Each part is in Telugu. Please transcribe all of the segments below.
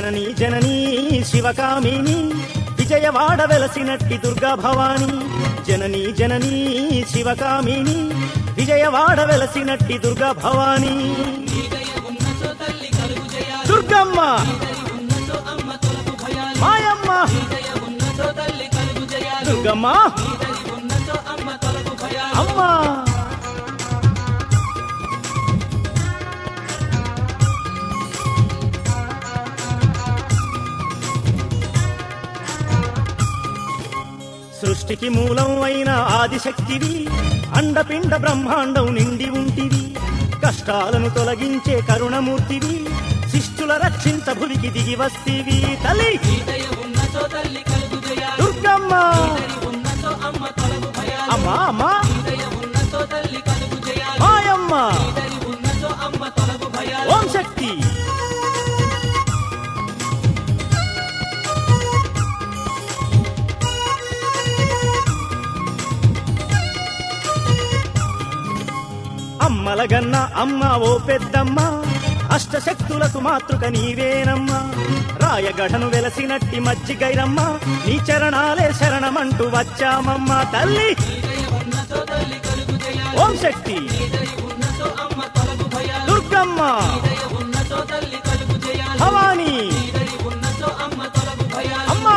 జననీ జననీ శివకామిని విజయవాడ వెలసినట్టి దుర్గా భవాని జననీ జననీ శివకామిని విజయవాడ వెలసినట్టి దుర్గా భవాని దుర్గమ్మ మాయమ్మ దుర్గమ్మ అమ్మా సృష్టికి మూలం అయిన ఆదిశక్తివి అండపిండ బ్రహ్మాండం నిండి ఉంటివి కష్టాలను తొలగించే కరుణమూర్తివి శిష్టుల రక్షించ భువికి దిగి వస్తీవి తల్లి దుర్గమ్మ అమ్మా అమ్మా మాయమ్మ ఓం శక్తి అమ్మలగన్న అమ్మ ఓ పెద్దమ్మ అష్టశక్తులకు మాతృక నీవేనమ్మా రాయగఢను వెలసినట్టి మజ్జిగైరమ్మ నీ చరణాలే శరణమంటూ వచ్చామమ్మ తల్లి ఓం శక్తి దుర్గమ్మ భవానీ అమ్మా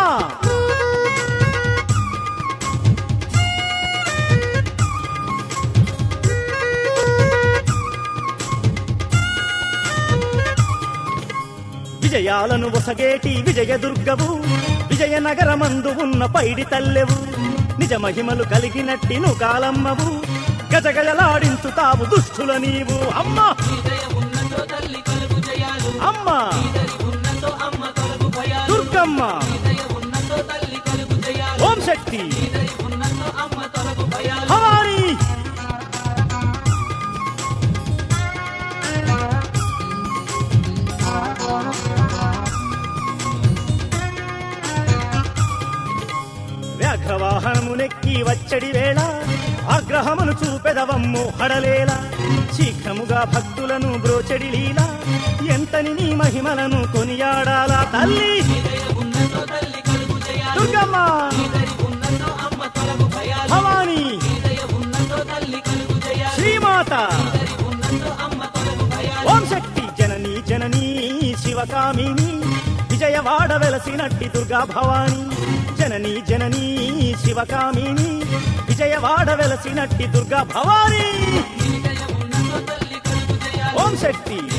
విజయాలను ఒసగేటి విజయదుర్గవు విజయనగరమందు ఉన్న పైడి తల్లెవు నిజ మహిమలు కలిగినట్టి నువ్వు కాలమ్మవు గజగజలాడించుతావు దుష్టుల నీవు అమ్మ అమ్మ దుర్గమ్మ ఓం శక్తి భవానీ వ్యాఘ్రవాహనమునెక్కి వచ్చడి వేళ ఆగ్రహమును చూపెదవమ్ము హడలేలా శీఘ్రముగా భక్తులను బ్రోచెడి లీల ఎంతని నీ మహిమలను కొనియాడాలా తల్లి దుర్గమ్మ భవానీ శ్రీమాత ఓం శక్తి జననీ జననీ శివకామిని విజయవాడ వెలసినట్టి దుర్గా భవాని జననీ జననీ శివకామిని విజయవాడ వెలసినట్టి దుర్గా భవాని ఓం శక్తి